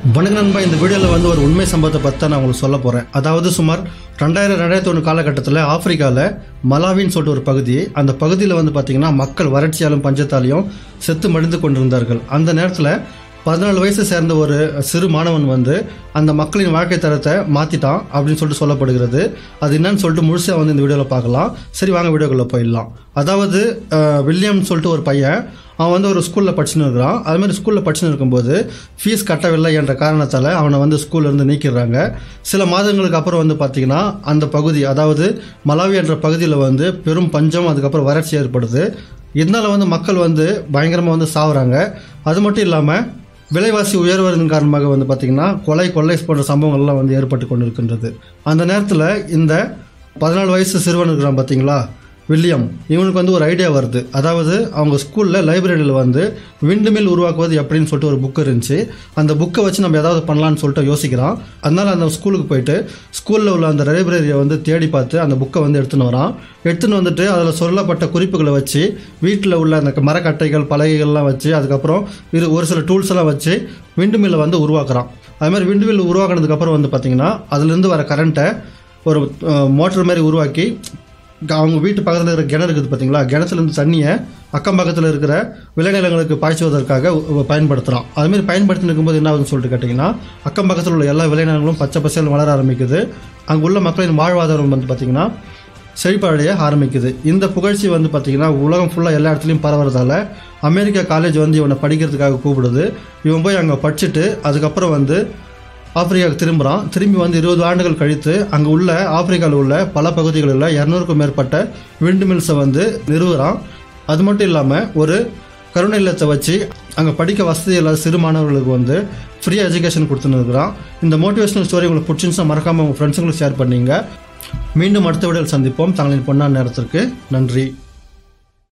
வணக்கம் நண்பா இந்த வீடியோவில் வந்து ஒரு உண்மை சம்பவத்தை பற்றி தான் நான் உங்களுக்கு சொல்ல போகிறேன் அதாவது சுமார் ரெண்டாயிரம் ரெண்டாயிரத்தி ஒன்று காலகட்டத்தில் ஆப்பிரிக்காவில் மலாவின்னு சொல்லிட்டு ஒரு பகுதி அந்த பகுதியில் வந்து பார்த்திங்கன்னா மக்கள் வறட்சியாலும் பஞ்சத்தாலையும் செத்து மடிந்து கொண்டிருந்தார்கள் அந்த நேரத்தில் பதினாலு வயசு சேர்ந்த ஒரு சிறு மாணவன் வந்து அந்த மக்களின் வாழ்க்கை தரத்தை மாற்றிட்டான் அப்படின்னு சொல்லிட்டு சொல்லப்படுகிறது அது என்னன்னு சொல்லிட்டு முழுசாக வந்து இந்த வீடியோவில் பார்க்கலாம் சரி வாங்க வீடியோக்குள்ளே போயிடலாம் அதாவது அஹ், வில்லியம் சொல்லிட்டு ஒரு பையன் அவன் வந்து ஒரு ஸ்கூலில் படிச்சுன்னு இருக்கிறான் அது மாதிரி ஸ்கூலில் படிச்சுன்னு இருக்கும்போது ஃபீஸ் கட்டவில்லை என்ற காரணத்தால் அவனை வந்து ஸ்கூல்ல இருந்து நீக்கிடுறாங்க சில மாதங்களுக்கு அப்புறம் வந்து பார்த்திங்கன்னா அந்த பகுதி அதாவது மலாவி என்ற பகுதியில் வந்து பெரும் பஞ்சம் அதுக்கப்புறம் வறட்சி ஏற்படுது இதனால் வந்து மக்கள் வந்து பயங்கரமாக வந்து சாவுறாங்க அது மட்டும் இல்லாமல் விலைவாசி உயர்வதன் காரணமாக வந்து பார்த்திங்கன்னா கொலை கொள்ளை போன்ற சம்பவங்கள்லாம் வந்து ஏற்பட்டு கொண்டிருக்கின்றது அந்த நேரத்தில் இந்த பதினாலு வயசு சிறுவன் இருக்கிறான் பார்த்தீங்களா வில்லியம் இவனுக்கு வந்து ஒரு ஐடியா வருது அதாவது அவங்க ஸ்கூலில் லைப்ரரியில் வந்து விண்டுமில் உருவாக்குவது எப்படின்னு சொல்லிட்டு ஒரு புக் இருந்துச்சு அந்த புக்கை வச்சு நம்ம ஏதாவது பண்ணலான்னு சொல்லிட்டு யோசிக்கிறான் அதனால் அந்த ஸ்கூலுக்கு போயிட்டு ஸ்கூலில் உள்ள அந்த லைப்ரரியை வந்து தேடி பார்த்து அந்த புக்கை வந்து எடுத்துன்னு வரான் எடுத்துன்னு வந்துட்டு அதில் சொல்லப்பட்ட குறிப்புகளை வச்சு வீட்டில் உள்ள அந்த மரக்கட்டைகள் பலகைகள்லாம் வச்சு அதுக்கப்புறம் இது ஒரு சில டூல்ஸ் எல்லாம் வச்சு விண்டுமில்லை வந்து உருவாக்குறான் அது மாதிரி விண்டுமில் உருவாக்குனதுக்கப்புறம் வந்து பார்த்திங்கன்னா அதுலேருந்து வர கரண்ட்டை ஒரு மோட்டர் மாதிரி உருவாக்கி அவங்க வீட்டு பக்கத்தில் இருக்கிற கிணறு இருக்குது பார்த்தீங்களா கிணத்துலேருந்து தண்ணியை அக்கம் பக்கத்தில் இருக்கிற விளைநிலங்களுக்கு பாய்ச்சுவதற்காக உ- பயன்படுத்துகிறான் அதுமாரி பயன்படுத்தி இருக்கும்போது என்ன ஆகுதுன்னு சொல்லிட்டு கேட்டிங்கன்னா அக்கம் பக்கத்தில் உள்ள எல்லா விளைநிலங்களும் பச்சை பசேல் வளர ஆரம்பிக்குது அங்கே உள்ள மக்களின் வாழ்வாதாரம் வந்து பார்த்திங்கன்னா செழிப்படைய ஆரம்பிக்குது இந்த புகழ்ச்சி வந்து பார்த்திங்கன்னா உலகம் ஃபுல்லாக எல்லா இடத்துலையும் பரவுறதால அமெரிக்கா காலேஜ் வந்து இவனை படிக்கிறதுக்காக கூப்பிடுது இவன் போய் அங்கே படிச்சுட்டு அதுக்கப்புறம் வந்து ஆப்பிரிக்காவுக்கு திரும்புகிறான் திரும்பி வந்து இருபது ஆண்டுகள் கழித்து அங்கே உள்ள ஆப்பிரிக்காவில் உள்ள பல பகுதிகளில் இரநூறுக்கும் மேற்பட்ட விண்டு மில்ஸை வந்து நிறுவுறான் அது மட்டும் இல்லாமல் ஒரு கருணை இல்லத்தை வச்சு அங்கே படிக்க வசதி இல்லாத சிறு மாணவர்களுக்கு வந்து ஃப்ரீ எஜுகேஷன் கொடுத்துன்னு இருக்கிறான் இந்த மோட்டிவேஷனல் ஸ்டோரி உங்களுக்கு பிடிச்சிருந்துச்சுன்னா மறக்காமல் உங்கள் ஃப்ரெண்ட்ஸுங்களுக்கு ஷேர் பண்ணீங்க மீண்டும் அடுத்த வீடியோவில் சந்திப்போம் தங்களின் பொன்னான நேரத்திற்கு நன்றி